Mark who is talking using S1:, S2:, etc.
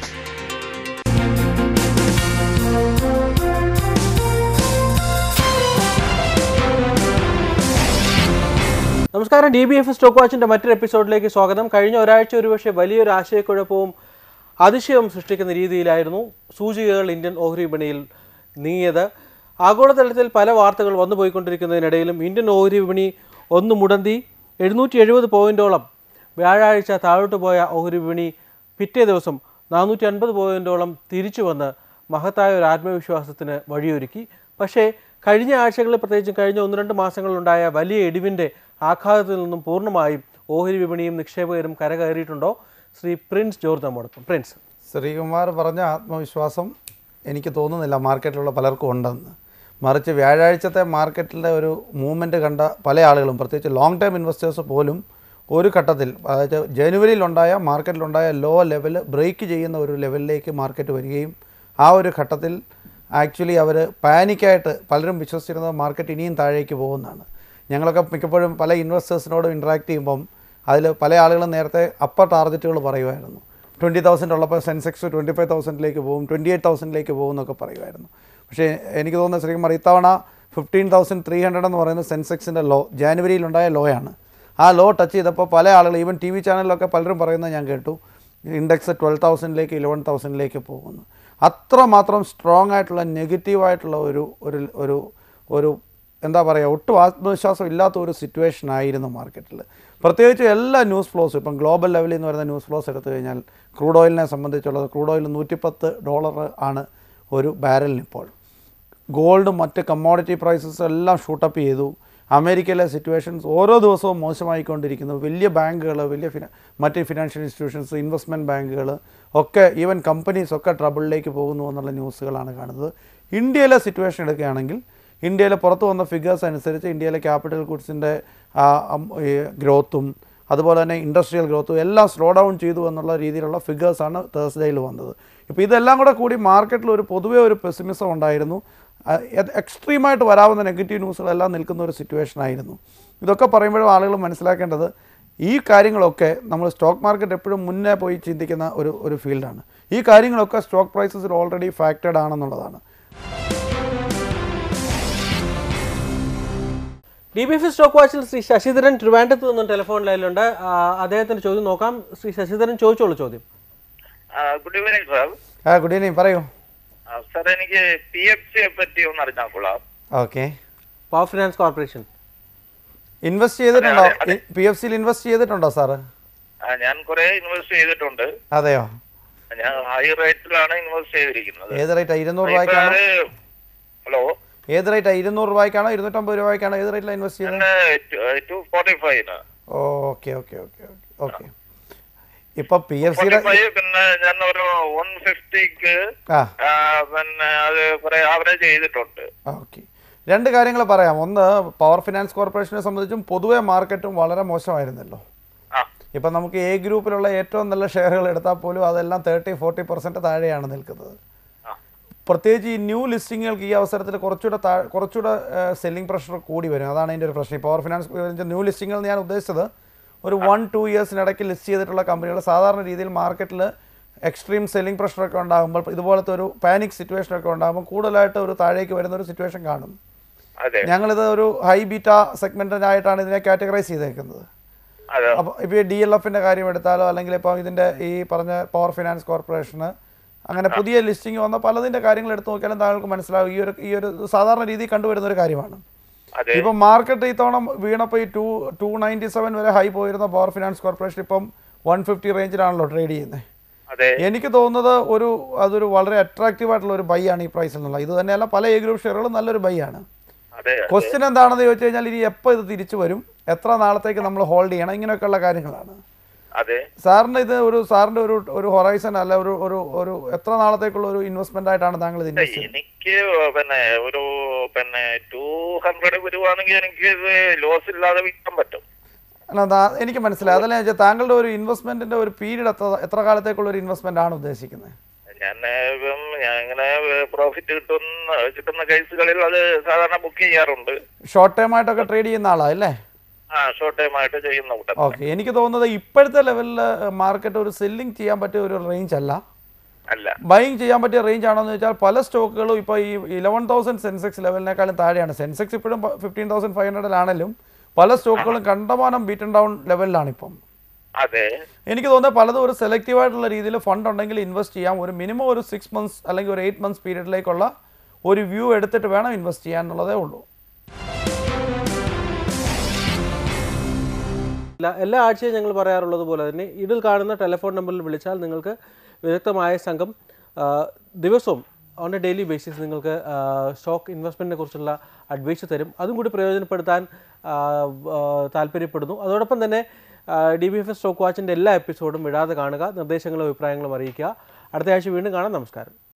S1: നമസ്കാരം D B F stock വാച്ചിൻ്റെ മറ്റൊരു എപ്പിസോഡിലേക്ക് സ്വാഗതം കഴിഞ്ഞ ഒരാഴ്ച ഒരുപക്ഷെ വലിയൊരു ആശയക്കുഴപ്പവും അതിശയവും സൃഷ്ടിക്കുന്ന രീതിയിലായിരുന്നു സൂചികകൾ ഇന്ത്യൻ ഓഹരി വിപണിയിൽ നീങ്ങിയത് ആഗോളതലത്തിൽ പല വാർത്തകൾ വന്നു പോയിക്കൊണ്ടിരിക്കുന്നതിനിടയിലും ഇന്ത്യൻ ഓഹരി വിപണി ഒന്ന് മുടന്തി എഴുന്നൂറ്റി എഴുപത് പോയിന്റോളം വ്യാഴാഴ്ച താഴോട്ട് പോയ ഓഹരി വിപണി പിറ്റേ ദിവസം നാനൂറ്റി അൻപത് പോയിന്റോളം തിരിച്ചു വന്ന് മഹത്തായ ഒരു ആത്മവിശ്വാസത്തിന് വഴിയൊരുക്കി പക്ഷേ കഴിഞ്ഞ ആഴ്ചകളിൽ പ്രത്യേകിച്ചും കഴിഞ്ഞ ഒന്ന് രണ്ട് മാസങ്ങളിലുണ്ടായ വലിയ ഇടിവിൻ്റെ ആഘാതത്തിൽ നിന്നും പൂർണ്ണമായും ഓഹരി വിപണിയും നിക്ഷേപകരും കരകയറിയിട്ടുണ്ടോ ശ്രീ പ്രിൻസ് ജോർജ് നമ്മോടൊപ്പം പ്രിൻസ്
S2: ശ്രീകുമാർ പറഞ്ഞ ആത്മവിശ്വാസം എനിക്ക് തോന്നുന്നില്ല മാർക്കറ്റിലുള്ള പലർക്കും ഉണ്ടെന്ന് മറിച്ച് വ്യാഴാഴ്ചത്തെ മാർക്കറ്റിലെ ഒരു മൂവ്മെൻറ്റ് കണ്ട പല ആളുകളും പ്രത്യേകിച്ച് ലോങ് ടൈം ഇൻവെസ്റ്റേഴ്സ് പോലും ഒരു ഘട്ടത്തിൽ അതായത് ജനുവരിയിലുണ്ടായ മാർക്കറ്റിലുണ്ടായ ലോ ലെവൽ ബ്രേക്ക് ചെയ്യുന്ന ഒരു ലെവലിലേക്ക് മാർക്കറ്റ് വരികയും ആ ഒരു ഘട്ടത്തിൽ ആക്ച്വലി അവർ പാനിക്കായിട്ട് പലരും വിശ്വസിച്ചിരുന്നത് മാർക്കറ്റ് ഇനിയും താഴേക്ക് പോകുന്നതാണ് ഞങ്ങളൊക്കെ മിക്കപ്പോഴും പല ഇൻവെസ്റ്റേഴ്സിനോടും ഇൻട്രാക്ട് ചെയ്യുമ്പം അതിൽ പല ആളുകളും നേരത്തെ അപ്പർ ടാർഗറ്റുകൾ പറയുമായിരുന്നു ട്വൻറ്റി തൗസൻഡ് ഉള്ളപ്പോൾ സെൻസെക്സ് ട്വൻറ്റി ഫൈവ് തൗസൻഡിലേക്ക് പോകും ട്വൻറ്റി എയ്റ്റ് തൗസൻഡിലേക്ക് പോകും എന്നൊക്കെ പറയുമായിരുന്നു പക്ഷേ എനിക്ക് തോന്നുന്നത് ശ്രീകുമാർ ഇത്തവണ ഫിഫ്റ്റീൻ തൗസൻഡ് ത്രീ ഹൺഡ്രഡ് എന്ന് പറയുന്നത് സെൻസെക്സിൻ്റെ ലോ ജാനുവരിയിലുണ്ടായ ലോയാണ് ആ ലോ ടച്ച് ചെയ്തപ്പോൾ പല ആളുകൾ ഈവൻ ടി വി ചാനലിലൊക്കെ പലരും പറയുന്നത് ഞാൻ കേട്ടു ഇൻഡെക്സ് ട്വൽവ് തൗസൻഡിലേക്ക് ഇലവൻ തൗസൻഡിലേക്ക് പോകുന്നു അത്രമാത്രം സ്ട്രോങ് ആയിട്ടുള്ള നെഗറ്റീവായിട്ടുള്ള ഒരു ഒരു ഒരു ഒരു എന്താ പറയുക ഒട്ടും ആത്മവിശ്വാസം ഇല്ലാത്ത ഒരു സിറ്റുവേഷൻ ആയിരുന്നു മാർക്കറ്റിൽ പ്രത്യേകിച്ച് എല്ലാ ന്യൂസ് ഫ്ലോസും ഇപ്പം ഗ്ലോബൽ ലെവലിൽ നിന്ന് വരുന്ന ന്യൂസ് ഫ്ലോസ് എടുത്തു കഴിഞ്ഞാൽ ക്രൂഡ് ഓയിലിനെ സംബന്ധിച്ചുള്ളത് ക്രൂഡ് ഓയിൽ നൂറ്റിപ്പത്ത് ഡോളർ ആണ് ഒരു ബാരലിന് ഇപ്പോൾ ഗോൾഡും മറ്റ് കമ്മോഡിറ്റി പ്രൈസസ് എല്ലാം ഷൂട്ടപ്പ് ചെയ്തു അമേരിക്കയിലെ സിറ്റുവേഷൻസ് ഓരോ ദിവസവും മോശമായിക്കൊണ്ടിരിക്കുന്നു വലിയ ബാങ്കുകൾ വലിയ ഫിനാ മറ്റ് ഫിനാൻഷ്യൽ ഇൻസ്റ്റിറ്റ്യൂഷൻസ് ഇൻവെസ്റ്റ്മെൻറ്റ് ബാങ്കുകൾ ഒക്കെ ഈവൻ കമ്പനീസ് ഒക്കെ ട്രബിളിലേക്ക് പോകുന്നു എന്നുള്ള ന്യൂസുകളാണ് കാണുന്നത് ഇന്ത്യയിലെ സിറ്റുവേഷൻ എടുക്കുകയാണെങ്കിൽ ഇന്ത്യയിലെ പുറത്ത് വന്ന ഫിഗേഴ്സ് അനുസരിച്ച് ഇന്ത്യയിലെ ക്യാപിറ്റൽ ഗുഡ്സിൻ്റെ ഗ്രോത്തും അതുപോലെ തന്നെ ഇൻഡസ്ട്രിയൽ ഗ്രോത്തും എല്ലാം സ്ലോ ഡൗൺ ചെയ്തു എന്നുള്ള രീതിയിലുള്ള ഫിഗേഴ്സാണ് തേഴ്സ്ഡേയിൽ വന്നത് ഇപ്പോൾ ഇതെല്ലാം കൂടെ കൂടി മാർക്കറ്റിൽ ഒരു പൊതുവേ ഒരു പെസിമിസം ഉണ്ടായിരുന്നു എക്സ്ട്രീമായിട്ട് വരാവുന്ന നെഗറ്റീവ് ന്യൂസുകളെല്ലാം നിൽക്കുന്ന ഒരു സിറ്റുവേഷൻ ആയിരുന്നു ഇതൊക്കെ പറയുമ്പോഴും ആളുകൾ മനസ്സിലാക്കേണ്ടത് ഈ കാര്യങ്ങളൊക്കെ നമ്മൾ സ്റ്റോക്ക് മാർക്കറ്റ് എപ്പോഴും മുന്നേ പോയി ചിന്തിക്കുന്ന ഒരു ഒരു ഫീൽഡാണ് ഈ കാര്യങ്ങളൊക്കെ സ്റ്റോക്ക് പ്രൈസസിൽ ഓൾറെഡി ഫാക്റ്റഡ് ആണെന്നുള്ളതാണ്
S1: ഡി ബി എഫ് സ്റ്റോക്ക് വാച്ചിൽ ശ്രീ ശശിധരൻ ട്രിവാൻഡത്ത് നിന്നും ടെലിഫോൺ ലൈനിലുണ്ട് ആ, അദ്ദേഹത്തിന്റെ ചോദ്യം നോക്കാം ശ്രീ ശശിധരൻ ചോദിച്ചോളൂ ചോദ്യം
S3: ഗുഡ് ഈവനിങ് സാർ
S2: ആ ഗുഡ് ഈവനിങ് പറയൂ
S3: സാർ എനിക്ക് പി എഫ് സിയെ പറ്റി ഒന്ന് അറിഞ്ഞാൽ കൊള്ളാം
S2: okay
S1: power finance corporation
S2: invest ചെയ്തിട്ടുണ്ടോ
S3: അതെ, അതെ.
S2: പി എഫ് സിയിൽ ഇൻവെസ്റ്റ് ചെയ്തിട്ടുണ്ടോ സാറ്
S3: ആ, ഞാൻ കുറെ ഇൻവെസ്റ്റ് ചെയ്തിട്ടുണ്ട്
S2: അതെയോ
S3: ഞാൻ ഹൈ റേറ്റിലാണ് ഇൻവെസ്റ്റ് ചെയ്തിരിക്കുന്നത്
S2: ഏത് റേറ്റാ ഇരുന്നൂറ്
S3: ഇപ്പൊ
S2: രൂപയ്ക്കാണോ
S3: അത് ഹലോ
S2: ഏത് റേറ്റാ ഇരുന്നൂറ് രൂപയ്ക്കാണോ ഇരുന്നൂറ്റമ്പത് രൂപയ്ക്കാണോ ഏത് റേറ്റിലാണ് ഇൻവെസ്റ്റ് ചെയ്യുന്നത്
S3: ടു ഫോർട്ടി ഫൈവിന്
S2: okay okay okay okay okay ഇപ്പൊ പി എഫ് സിയുടെ
S3: ഫൈവ് പിന്നെ ഞാൻ ഒരു വൺ ഫിഫ്റ്റിക്ക്
S2: ആ
S3: പിന്നെ അത് കുറെ ആവറേജ് ചെയ്തിട്ടുണ്ട്
S2: ഓക്കെ രണ്ട് കാര്യങ്ങൾ പറയാം ഒന്ന് പവർ ഫിനാൻസ് കോർപ്പറേഷനെ സംബന്ധിച്ചും പൊതുവെ മാർക്കറ്റും വളരെ മോശമായിരുന്നല്ലോ
S3: ആ
S2: ഇപ്പം നമുക്ക് എ ഗ്രൂപ്പിലുള്ള ഏറ്റവും നല്ല ഷെയറുകൾ എടുത്താൽ പോലും അതെല്ലാം തേർട്ടി ഫോർട്ടി പെർസെൻറ്റ് താഴെയാണ് നിൽക്കുന്നത്
S3: ആ.
S2: പ്രത്യേകിച്ച് ഈ ന്യൂ ലിസ്റ്റിങ്ങുകൾക്ക് ഈ അവസരത്തിൽ കുറച്ചുകൂടെ താ കുറച്ചുകൂടെ സെല്ലിംഗ് പ്രഷർ കൂടി വരും അതാണ് അതിൻ്റെ ഒരു പ്രശ്നം ഈ പവർ ഫിനാൻസ് ന്യൂ ലിസ്റ്റിങ്ങുകൾ ഞാൻ ഉദ്ദേശിച്ചത് ഒരു വൺ ടു ഇയേഴ്സിനിടയ്ക്ക് ലിസ്റ്റ് ചെയ്തിട്ടുള്ള കമ്പനികൾ സാധാരണ രീതിയിൽ മാർക്കറ്റിൽ എക്സ്ട്രീം സെല്ലിംഗ് പ്രഷറൊക്കെ ഉണ്ടാകുമ്പോൾ ഇതുപോലത്തെ ഒരു പാനിക് സിറ്റുവേഷനൊക്കെ ഉണ്ടാകുമ്പോൾ കൂടുതലായിട്ട് ഒരു താഴേക്ക് വരുന്ന ഒരു സിറ്റുവേഷൻ കാണും
S3: അതെ
S2: ഞങ്ങളിത് ഒരു ഹൈ ബീറ്റ സെഗ്മെൻറ്റിനായിട്ടാണ് ഇതിനെ കാറ്റഗറൈസ് ചെയ്തേക്കുന്നത്
S3: അതെ
S2: അപ്പോൾ ഇപ്പോൾ ഈ ഡി എൽ എഫിൻ്റെ കാര്യം എടുത്താലോ അല്ലെങ്കിൽ ഇപ്പോൾ ഇതിൻ്റെ ഈ പറഞ്ഞ പവർ ഫിനാൻസ് കോർപ്പറേഷന് അങ്ങനെ പുതിയ ലിസ്റ്റിംഗ് വന്ന പലതിൻ്റെ കാര്യങ്ങൾ എടുത്ത് നോക്കിയാലും താങ്കൾക്ക് മനസ്സിലാവും ഈ ഒരു ഈ ഒരു സാധാരണ രീതിയിൽ കണ്ടുവരുന്ന ഒരു കാര്യമാണ്
S3: അതെ
S2: ഇപ്പം മാർക്കറ്റ് ഇത്തവണ വീണപ്പോൾ ഈ ടു ടു നയൻറ്റി സെവൻ വരെ ഹൈ പോയിരുന്ന പവർ ഫിനാൻസ് കോർപ്പറേഷൻ ഇപ്പം വൺ ഫിഫ്റ്റി റേഞ്ചിലാണല്ലോ ട്രേഡ് ചെയ്യുന്നത്
S3: അതെ
S2: എനിക്ക് തോന്നുന്നത് ഒരു അതൊരു വളരെ അട്രാക്റ്റീവ് ആയിട്ടുള്ള ഒരു ബൈ ആണ് ഈ പ്രൈസിൽ നിന്നുള്ളത് ഇത് തന്നെയല്ല പല എ ഗ്രൂപ്പ് ഷെയറുകളും നല്ലൊരു ബൈ ആണ്
S3: അതെ
S2: ക്വസ്റ്റ്യൻ എന്താണെന്ന് ചോദിച്ചു കഴിഞ്ഞാൽ ഇനി എപ്പോൾ ഇത് തിരിച്ചു വരും എത്ര നാളത്തേക്ക് നമ്മൾ ഹോൾഡ് ചെയ്യണം ഇങ്ങനെയൊക്കെയുള്ള കാര്യങ്ങളാണ്
S3: അതെ
S2: സാറിന് ഇത് ഒരു സാറിന്റെ ഒരു ഒരു ഹൊറൈസൺ അല്ല ഒരു ഒരു ഒരു എത്ര നാളത്തേക്കുള്ള ഒരു ഇൻവെസ്റ്റ്മെന്റ് ആയിട്ടാണ് താങ്കൾ ഇത് ഇൻവെസ്റ്റ് ചെയ്യുന്നത്
S3: എനിക്ക് പിന്നെ ഒരു പിന്നെ ടു ഹൺഡ്രഡ് വരുവാണെങ്കിൽ എനിക്ക് ഇത് ലോസ് ഇല്ലാതെ വിൽക്കാൻ പറ്റും
S2: അല്ല ദാ- എനിക്ക് മനസ്സിലായി അതല്ല ഞാൻ ചോദിച്ചത്, താങ്കളുടെ ഒരു ഇൻവെസ്റ്റ്മെന്റിന്റെ ഒരു പീരീഡ് എത്ര എത്ര കാലത്തേക്കുള്ള ഒരു ഇൻവെസ്റ്റ്മെന്റ് ആണ് ഉദ്ദേശിക്കുന്നത്
S3: ഞാൻ ഇപ്പം ഞാൻ ഇങ്ങനെ പ്രോഫിറ്റ് കിട്ടുന്ന കിട്ടുന്ന കേസുകളിൽ അത് സാധാരണ ബുക്ക് ചെയ്യാറുണ്ട്
S2: ഷോർട്ട് ടൈം ആയിട്ടൊക്കെ ട്രേഡ് ചെയ്യുന്ന ആളാ അല്ലേ
S3: ആ ഷോർട്ട് ടൈം ആയിട്ട് ചെയ്യുന്ന കൂട്ടം
S2: ഓക്കെ എനിക്ക് തോന്നുന്നത് ഇപ്പോഴത്തെ ലെവലിൽ മാർക്കറ്റ് ഒരു സെല്ലിംഗ് ചെയ്യാൻ പറ്റിയ ഒരു റേഞ്ച് അല്ല
S3: അല്ല
S2: ബൈങ് ചെയ്യാൻ പറ്റിയ റേഞ്ച് ആണോ എന്ന് വെച്ചാൽ പല സ്റ്റോക്കുകളും ഇപ്പോൾ ഈ ഇലവൻ തൗസൻഡ് സെൻസെക്സ് ലെവലിനേക്കാളും താഴെയാണ് സെൻസെക്സ് ഇപ്പോഴും ഫിഫ്റ്റീൻ തൗസൻഡ് ഫൈവ് ഹൺഡ്രഡിലാണെങ്കിലും പല സ്റ്റോക്കുകളും കണ്ടമാനം ബീറ്റൺ ഡൗൺ ലെവലിലാണ് ഇപ്പം
S3: അതെ
S2: എനിക്ക് തോന്നുന്നത് പലതും ഒരു സെലക്റ്റീവ് ആയിട്ടുള്ള രീതിയിൽ ഫണ്ട് ഉണ്ടെങ്കിൽ ഇൻവെസ്റ്റ് ചെയ്യാം ഒരു മിനിമം ഒരു സിക്സ് മന്ത്സ് അല്ലെങ്കിൽ ഒരു എയ്റ്റ് മന്ത്സ് പീരീഡിലേക്കുള്ള ഒരു വ്യൂ എടുത്തിട്ട് വേണം ഇൻവെസ്റ്റ് ചെയ്യാൻ എന്നുള്ളതേ ഉള്ളൂ
S1: എല്ലാ- എല്ലാ ആഴ്ചയും ഞങ്ങൾ പറയാറുള്ളത് പോലെ തന്നെ ഇതിൽ കാണുന്ന ടെലിഫോൺ നമ്പറിൽ വിളിച്ചാൽ നിങ്ങൾക്ക് വിദഗ്ധമായ സംഘം ആ, ദിവസവും ഓൺ എ ഡെയിലി ബേസിസ് നിങ്ങൾക്ക് സ്റ്റോക്ക് ഇൻവെസ്റ്റ്മെൻറ്റിനെ കുറിച്ചുള്ള അഡ്വൈസ് തരും അതും കൂടി പ്രയോജനപ്പെടുത്താൻ ആ, ആ, താല്പര്യപ്പെടുന്നു അതോടൊപ്പം തന്നെ D B F S stock വാച്ചിൻ്റെ എല്ലാ എപ്പിസോഡും വിടാതെ കാണുക നിർദ്ദേശങ്ങളും അഭിപ്രായങ്ങളും അറിയിക്കുക അടുത്ത ആഴ്ച വീണ്ടും കാണാം നമസ്കാരം